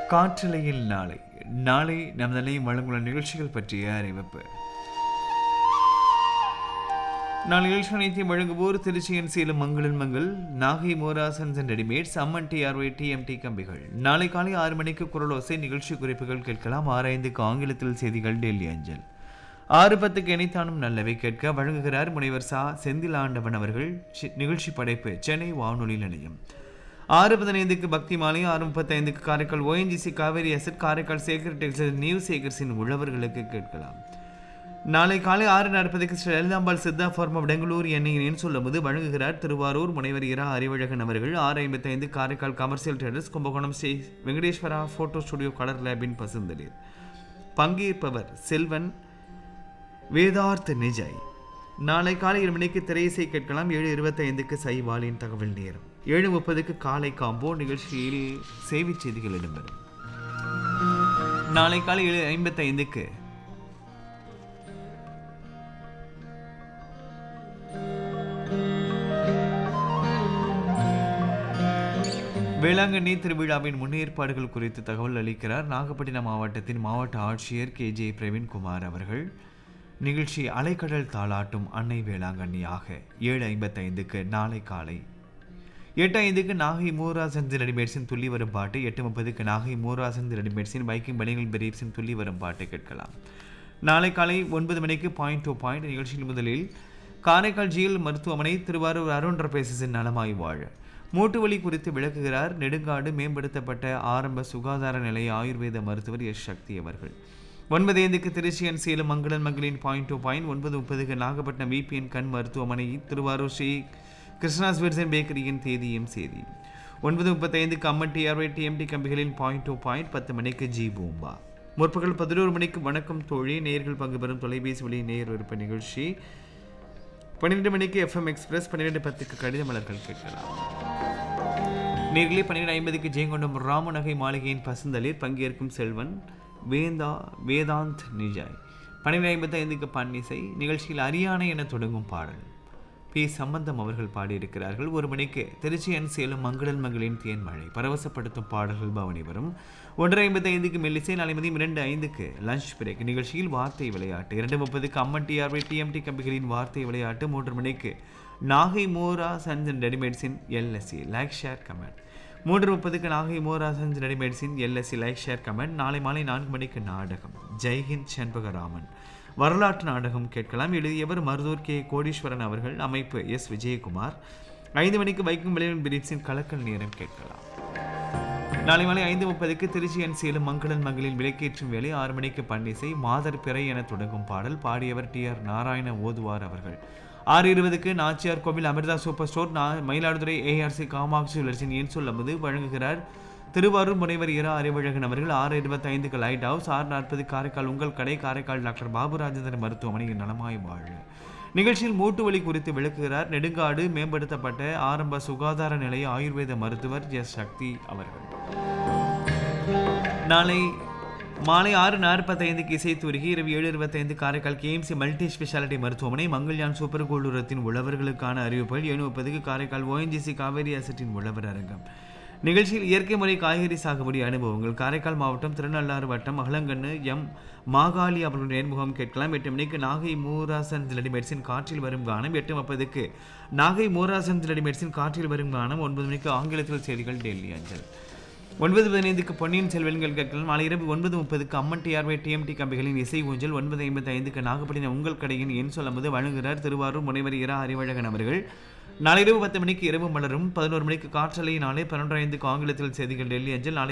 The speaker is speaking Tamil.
காற்றலையில் நாளை நாளை நம் நிலையம் வழங்குள்ள நிகழ்ச்சிகள் பற்றிய அறிவிப்பு நாளை நிகழ்ச்சி அனைத்தையும் வழங்குவோர் திருச்சியின் சேலம் மங்களன் மங்கள் Nagai Mora sons and readymades Amman TRY TMT கம்பிகள் நாளை காலை ஆறு மணிக்கு குரலோசை நிகழ்ச்சி குறிப்புகள் கேட்கலாம் ஆறு ஐந்துக்கு ஆங்கிலத்தில் செய்திகள் டெல்லி அஞ்சல் ஆறு பத்துக்கு இணைத்தானும் நல்லவை கேட்க வழங்குகிறார் முனைவர் சா செந்தில் ஆண்டவன் அவர்கள் சி- நிகழ்ச்சி படைப்பு சென்னை வானொலி நிலையம் ஆறு பதினைந்துக்கு பக்தி மாலை ஆறு முப்பத்தைந்துக்கு Karaikal ONGC Cauvery asset Karaikal Sekar textile new சேகர்ஸின் உழவர்களுக்கு கேட்கலாம் நாளை காலை ஆறு நாற்பதுக்கு ஸ்ரீ லலிதாம்பாள் சித்தா ஃபார்மா பெங்களூர் எண்ணெயின் சொல்லும்போது வழங்குகிறார் திருவாரூர் முனைவர் இரா அறிவழகன் அவர்கள் ஆறு ஐம்பத்தைந்து Karaikal commercial traders Kumbakonam Sri Venkateswara photo studio colour லேபின் பசுந்தளிர் பங்கேற்பவர் செல்வன் வேதார்த் நிஜய் நாளை காலை ஏழு மணிக்கு திரையிசை கேட்கலாம் ஏழு இருபத்தைந்துக்கு சைவாலின் தகவல் நேரம் ஏழு முப்பதுக்கு காலை காம்போ நிகழ்ச்சியில் செய்திச் செய்திகள் இடம்பெறும் நாளை காலை ஏழு ஐம்பத்தைந்துக்கு வேளாங்கண்ணி திருவிழாவின் முன்னேற்பாடுகள் குறித்து தகவல் அளிக்கிறார் நாகப்பட்டினம் மாவட்டத்தின் மாவட்ட ஆட்சியர் கே ஜே பிரவீன்குமார் அவர்கள் நிகழ்ச்சி அலைக்கடல் தாளாட்டும் அன்னை வேளாங்கண்ணியாக ஏழு ஐம்பத்தைந்துக்கு நாளை காலை எட்டு ஐந்துக்கு நாகை மூராசந்தி ரெடிமேட்ஸின் துள்ளி வரும் பாட்டு எட்டு முப்பதுக்கு நாகை மூராசந்தி ரெடிமேட்ஸின் பைக்கிங் பணிகள் பிரீப்ஸின் துள்ளி வரும் பாட்டு கேட்கலாம் நாளை காலை ஒன்பது மணிக்கு பாயிண்ட் டு பாயிண்ட் நிகழ்ச்சியில் முதலில் காரைக்கால் ஜிஎல் மருத்துவமனை திருவாரூர் அருண் ரபேசஸின் நலமாய் வாழ மூட்டு வலி குறித்து விளக்குகிறார் நெடுங்காடு மேம்படுத்தப்பட்ட ஆரம்ப சுகாதார நிலைய ஆயுர்வேத மருத்துவர் எஸ் சக்தி அவர்கள் ஒன்பது ஐந்துக்கு திருச்சியன் சேலம் மங்களன் மங்களின் பாயிண்ட் டு பாயிண்ட் ஒன்பது முப்பதுக்கு நாகப்பட்டினம் விபிஎன் கண் மருத்துவமனை திருவாரூர் ஸ்ரீ கிருஷ்ணா ஸ்வீட்ஸ் அண்ட் பேக்கரியின் தேதியும் செய்தி ஒன்பது முப்பத்தைந்துக்கு அம்மன் டிஆர்ஒய் டிஎம்டி கம்பிகளின் பாயிண்ட் டு பாயிண்ட் பத்து மணிக்கு ஜி பூம்பா முற்பகல் பதினோரு மணிக்கு வணக்கம் தோழி நேர்கள் பங்கு பெறும் தொலைபேசி வழி நேர் விருப்ப நிகழ்ச்சி பன்னிரெண்டு மணிக்கு எஃப்எம் எக்ஸ்பிரஸ் பன்னிரெண்டு பத்துக்கு கடித மலர்கள் கேட்கலாம் நேர்களே பன்னிரெண்டு ஐம்பதுக்கு ஜெயங்கொண்டம் ராமநகை மாளிகையின் பசுந்தளிர் பங்கேற்கும் செல்வன் வேந்தா வேதாந்த் நிஜாய் பன்னிரெண்டு ஐம்பத்தி ஐந்துக்கு பன்னிசை நிகழ்ச்சியில் அரியானை என தொடங்கும் பாடல் பி சம்பந்தம் அவர்கள் பாடியிருக்கிறார்கள் ஒரு மணிக்கு திருச்சி அன் சேலம் மங்களன் மகளின் தேன்மழை பரவசப்படுத்தும் பாடல்கள் பவனி வரும் ஒன்றரை ஐம்பத்தி ஐந்துக்கு மெல்லிசை நாளை மதியம் இரண்டு ஐந்துக்கு லஞ்ச் பிரேக் நிகழ்ச்சியில் வார்த்தை விளையாட்டு இரண்டு முப்பதுக்கு அம்மன் டிஆர்வி டிஎம்டி கம்பிகளின் வார்த்தை விளையாட்டு மூன்று மணிக்கு நாகை மோரா சன்ஸ் அண்ட் ரெடிமேட்ஸின் எல்எஸ்சி லைக் ஷேர் கமெண்ட் மூன்று முப்பதுக்கு நாகை மோரா சன்ஸ் ரெடிமேட்ஸின் எல்எஸ்சி லைக் ஷேர் கமெண்ட் நாளை மாலை நான்கு மணிக்கு நாடகம் ஜெய்ஹிந்த் செண்பகராமன் வரலாற்று நாடகம் கேட்கலாம் எழுதியவர் மருதூர் கே கோடீஸ்வரன் அவர்கள் அமைப்பு எஸ் விஜயகுமார் ஐந்து மணிக்கு வைக்கும் விளையாடும் பிரீப்ஸின் கலக்கல் நேரம் கேட்கலாம் நாளை மாலை ஐந்து முப்பதுக்கு திருச்சி அன் சேலம் மங்களன் மகளின் விளக்கேற்றும் வேலை ஆறு மணிக்கு பன்னிசை மாதர் பிறை என தொடங்கும் பாடல் பாடியவர் டி ஆர் நாராயண ஓதுவார் அவர்கள் ஆறு இருபதுக்கு நாச்சியார் கோவில் அமிர்தா சூப்பர் ஸ்டோர் நா மயிலாடுதுறை ஏஆர்சி காமாட்சி வளர்ச்சியின் ஏன் சொல்லும்போது வழங்குகிறார் திருவாரூர் முனைவர் இரா அறிவழகன் அவர்கள் ஆறு இருபத்தைந்துக்கு லைட் ஹவுஸ் ஆறு நாற்பது காரைக்கால் உங்கள் கடை காரைக்கால் டாக்டர் பாபு ராஜேந்திரன் மருத்துவமனையின் நலமாய் வாழ நிகழ்ச்சியில் மூட்டு வலி குறித்து விளக்குகிறார் நெடுங்காடு மேம்படுத்தப்பட்ட ஆரம்ப சுகாதார நிலைய ஆயுர்வேத மருத்துவர் எஸ் சக்தி அவர்கள் நாளை மாலை ஆறு நாற்பத்தைந்துக்கு இசைத்தூரிகை இரவு ஏழு இருபத்தைந்து காரைக்கால் கேஎம்சி மல்டி ஸ்பெஷாலிட்டி மருத்துவமனை மங்கள்யான் சூப்பர் கோல்டுரத்தின் உழவர்களுக்கான அறிவிப்புகள் ஏழு முப்பதுக்கு காரைக்கால் ஓஎன்ஜிசி காவேரி அசட்டின் உழவர் அரங்கம் நிகழ்ச்சியில் இயற்கை முறை காய்கறி சாகுபடி அனுபவங்கள் காரைக்கால் மாவட்டம் திருநள்ளாறு வட்டம் அகலங்கண்ணு எம் மாகாளி அவர்களுடைய நேர்முகம் கேட்கலாம் எட்டு மணிக்கு நாகை மூராசன் ரெடிமேட்ஸின் காற்றில் வரும் கானம் எட்டு முப்பதுக்கு நாகை மூராசன் ரெடிமேட்ஸின் காற்றில் வரும் கானம் ஒன்பது மணிக்கு ஆங்கிலத்தில் செய்திகள் டெல்லி அஞ்சல் ஒன்பது பதினைந்துக்கு பொன்னியின் செல்வன்கள் கேட்கலாம் நாளை இரவு ஒன்பது முப்பதுக்கு அம்மன் டிஆர்வை டிஎம்டி கம்பிகளின் இசை ஊஞ்சல் ஒன்பது ஐம்பத்தி ஐந்துக்கு நாகப்பட்டினம் உங்கள் கடையின் என் சொல்லும்போது வழங்குகிறார் திருவாரூர் முனைவர் இரா அறிவழகன் அவர்கள் நாளை இரவு பத்து மணிக்கு இரவு மலரும் பதினோரு மணிக்கு காற்றலை நாளை பன்னெண்டு ஐந்துக்கு ஆங்கிலத்தில் செய்திகள் டெல்லி அஞ்சல் நாளை